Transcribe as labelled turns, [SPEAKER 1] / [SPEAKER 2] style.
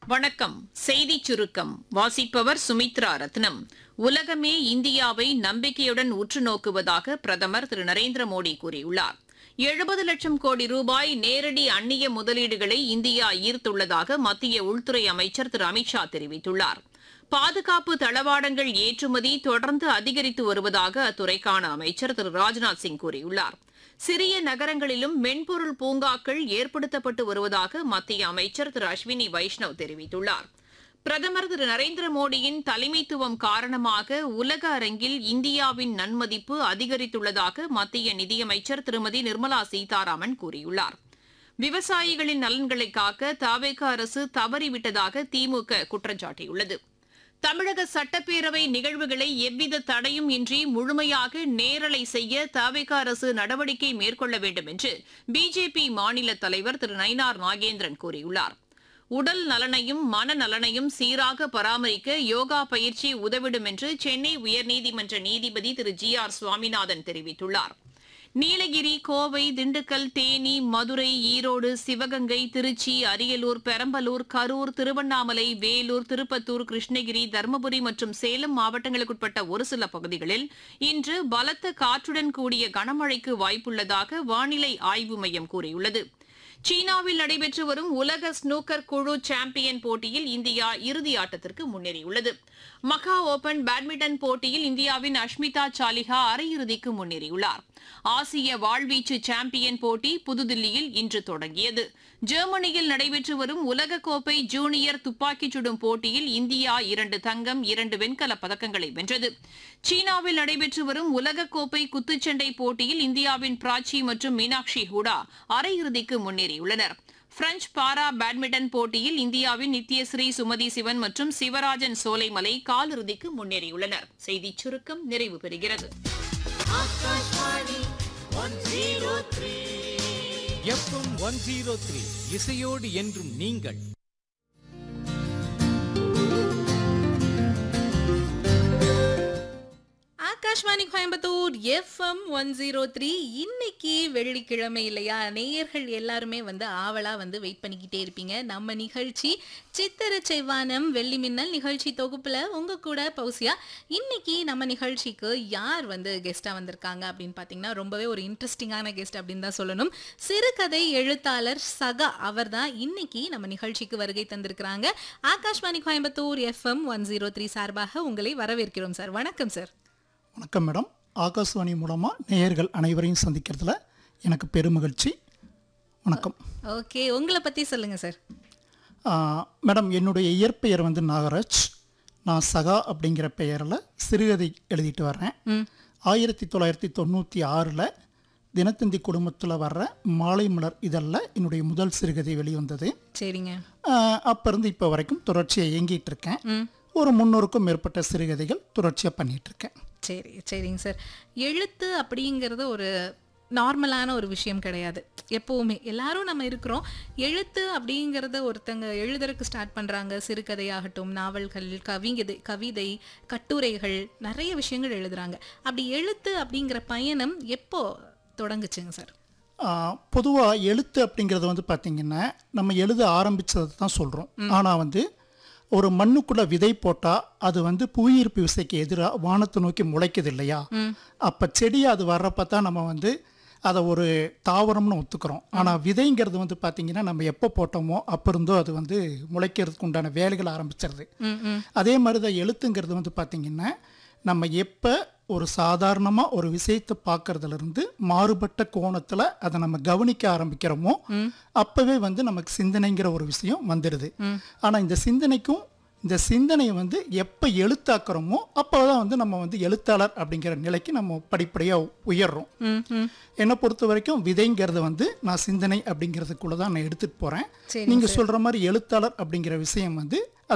[SPEAKER 1] வணக்கம் செய்திச் சுருக்கம் வாசிப்பவர் சுமித்ரா ரத்னம் உலகமே இந்தியாவை நம்பிக்கையுடன் உற்று நோக்குவதாக பிரதமர் திரு நரேந்திர மோடி கூறியுள்ளார் எழுபது லட்சம் கோடி ரூபாய் நேரடி அந்நிய முதலீடுகளை இந்தியா ஈர்த்துள்ளதாக மத்திய உள்துறை அமைச்சர் திரு அமித்ஷா தெரிவித்துள்ளார் பாதுகாப்பு தளவாடங்கள் ஏற்றுமதி தொடர்ந்து அதிகரித்து வருவதாக அத்துறைக்கான அமைச்சர் திரு ராஜ்நாத் சிங் கூறியுள்ளார் சிறிய நகரங்களிலும் மென்பொருள் பூங்காக்கள் ஏற்படுத்தப்பட்டு வருவதாக மத்திய அமைச்சர் திரு அஸ்வினி வைஷ்ணவ் தெரிவித்துள்ளார் பிரதமர் திரு நரேந்திர மோடியின் தலைமைத்துவம் காரணமாக உலக அரங்கில் இந்தியாவின் நன்மதிப்பு அதிகரித்துள்ளதாக மத்திய நிதியமைச்சர் திருமதி நிர்மலா சீதாராமன் கூறியுள்ளார் விவசாயிகளின் நலன்களை காக்க தாவேக அரசு தவறிவிட்டதாக திமுக குற்றம் சாட்டியுள்ளது தமிழக சட்டப்பேரவை நிகழ்வுகளை எவ்வித தடையும் இன்றி முழுமையாக நேரலை செய்ய தவிக அரசு நடவடிக்கை மேற்கொள்ள வேண்டும் என்று பிஜேபி மாநில தலைவர் திரு நயினார் நாகேந்திரன் கூறியுள்ளார் உடல் நலனையும் மனநலனையும் சீராக பராமரிக்க யோகா பயிற்சி உதவிடும் என்று சென்னை உயர்நீதிமன்ற நீதிபதி திரு ஜி ஆர் சுவாமிநாதன் தெரிவித்துள்ளார் நீலகிரி கோவை திண்டுக்கல் தேனி மதுரை ஈரோடு சிவகங்கை திருச்சி அரியலூர் பெரம்பலூர் கரூர் திருவண்ணாமலை வேலூர் திருப்பத்தூர் கிருஷ்ணகிரி தருமபுரி மற்றும் சேலம் மாவட்டங்களுக்குட்பட்ட ஒரு சில பகுதிகளில் இன்று பலத்த காற்றுடன் கூடிய கனமழைக்கு வாய்ப்புள்ளதாக வானிலை ஆய்வு மையம் கூறியுள்ளது சீனாவில் நடைபெற்று வரும் உலக ஸ்னூக்கர் குழு சாம்பியன் போட்டியில் இந்தியா இறுதி ஆட்டத்திற்கு முன்னேறியுள்ளது மகா ஓபன் பேட்மிண்டன் போட்டியில் இந்தியாவின் அஷ்மிதா சாலிஹா அரையிறுதிக்கு முன்னேறியுள்ளார் ஆசிய வாழ்வீச்சு சாம்பியன் போட்டி புதுதில்லியில் இன்று தொடங்கியது ஜெர்மனியில் நடைபெற்று வரும் உலகக்கோப்பை ஜூனியர் துப்பாக்கிச் சுடும் போட்டியில் இந்தியா இரண்டு தங்கம் இரண்டு வெண்கலப் பதக்கங்களை வென்றது சீனாவில் நடைபெற்று வரும் உலகக்கோப்பை குத்துச்சண்டை போட்டியில் இந்தியாவின் பிராச்சி மற்றும் மீனாட்சி ஹூடா அரையிறுதிக்கு முன்னேறியுள்ளனர் பிரெஞ்ச் பாரா பேட்மிண்டன் போட்டியில் இந்தியாவின் நித்யஸ்ரீ சுமதி சிவன் மற்றும் சிவராஜன் சோலைமலை காலிறுதிக்கு முன்னேறியுள்ளனர் செய்திச் சுருக்கம் நிறைவு பெறுகிறது
[SPEAKER 2] எஃப்எம் ஒன் ஜீரோ த்ரீ இசையோடு என்றும் நீங்கள்
[SPEAKER 3] Akashvani Coimbatore FM one zero three இன்னைக்கு வெள்ளிக்கிழமை இல்லையா நேயர்கள் எல்லாருமே வந்து ஆவலா வந்து வெயிட் பண்ணிக்கிட்டே இருப்பீங்க நம்ம நிகழ்ச்சி சித்திர செவ்வானம் வெள்ளி மின்னல் நிகழ்ச்சி தொகுப்புல உங்க கூட பௌசியா இன்னைக்கு நம்ம நிகழ்ச்சிக்கு யார் வந்து கெஸ்டா வந்திருக்காங்க அப்படின்னு பாத்தீங்கன்னா ரொம்பவே ஒரு இன்ட்ரெஸ்டிங்கான கெஸ்ட் அப்படின்னு தான் சொல்லணும் சிறுகதை எழுத்தாளர் சகா அவர் தான் இன்னைக்கு நம்ம நிகழ்ச்சிக்கு வருகை தந்திருக்கிறாங்க Akashvani Coimbatore FM one zero three சார்பாக உங்களை வரவேற்கிறோம் சார் வணக்கம் சார்
[SPEAKER 4] வணக்கம் மேடம் ஆகாஷ்வாணி மூலமாக நேயர்கள் அனைவரையும் சந்திக்கிறதுல எனக்கு பெருமகிழ்ச்சி வணக்கம்
[SPEAKER 3] ஓகே உங்களை பத்தி சொல்லுங்க சார்
[SPEAKER 4] ஆ, மேடம் என்னுடைய இயற்பெயர் வந்து நாகராஜ் நான் சகா அப்படிங்கிற பெயரில் சிறுகதை எழுதிட்டு வர்றேன் ஆயிரத்தி தொள்ளாயிரத்தி தொண்ணூற்றி ஆறில் தினத்தந்தி குடும்பத்தில் வர்ற மாலை மலர் இதழில் என்னுடைய முதல் சிறுகதை வெளிவந்தது
[SPEAKER 3] சரிங்க
[SPEAKER 4] அப்போ இருந்து இப்போ வரைக்கும் தொடர்ச்சியாக இயங்கிட்டு இருக்கேன் ஒரு முன்னூறுக்கும் மேற்பட்ட சிறுகதைகள் தொடர்ச்சியாக பண்ணிட்டு இருக்கேன்
[SPEAKER 3] சரி சரிங்க சார் எழுத்து அப்படிங்கிறது ஒரு நார்மலான ஒரு விஷயம் கிடையாது எப்போவுமே எல்லாரும் நம்ம இருக்கிறோம் எழுத்து அப்படிங்கிறத ஒருத்தங்க எழுதுறதுக்கு ஸ்டார்ட் பண்ணுறாங்க சிறுகதையாகட்டும் நாவல்கள் கவிதை கவிதை கட்டுரைகள் நிறைய விஷயங்கள் எழுதுறாங்க அப்படி எழுத்து அப்படிங்கிற பயணம் எப்போ தொடங்குச்சுங்க சார்
[SPEAKER 4] பொதுவாக எழுத்து அப்படிங்கிறது வந்து பார்த்திங்கன்னா நம்ம எழுத ஆரம்பித்ததை தான் சொல்கிறோம் ஆனால் வந்து ஒரு மண்ணுக்குள்ள விதை போட்டால் அது வந்து புவியீர்ப்பு விசைக்கு எதிராக வானத்தை நோக்கி முளைக்குது இல்லையா அப்போ செடியாக அது வர்றப்ப தான் நம்ம வந்து அதை ஒரு தாவரம்னு ஒத்துக்கிறோம் ஆனால் விதைங்கிறது வந்து பார்த்திங்கன்னா நம்ம எப்போ போட்டோமோ அப்போ இருந்தோ அது வந்து முளைக்கிறதுக்கு உண்டான வேலைகள் ஆரம்பிச்சிருது அதே மாதிரி தான் எழுத்துங்கிறது வந்து பார்த்திங்கன்னா நம்ம எப்போ ஒரு சாதாரணமாக ஒரு விஷயத்தை பார்க்கறதுல இருந்து மாறுபட்ட கோணத்தில் அதை நம்ம கவனிக்க ஆரம்பிக்கிறோமோ அப்போவே வந்து நமக்கு சிந்தனைங்கிற ஒரு விஷயம் வந்துடுது ஆனால் இந்த சிந்தனைக்கும் இந்த சிந்தனையை வந்து எப்போ எழுத்தாக்குறோமோ அப்போ தான் வந்து நம்ம வந்து எழுத்தாளர் அப்படிங்கிற நிலைக்கு நம்ம படிப்படியாக உயர்றோம் என்னை பொறுத்த வரைக்கும் விதைங்கிறது வந்து நான் சிந்தனை அப்படிங்கிறதுக்குள்ள தான் நான் எடுத்துகிட்டு போகிறேன்
[SPEAKER 3] சரிங்க
[SPEAKER 4] நீங்கள் சொல்கிற மாதிரி எழுத்தாளர் அப்படிங்கிற விஷயம் வந்து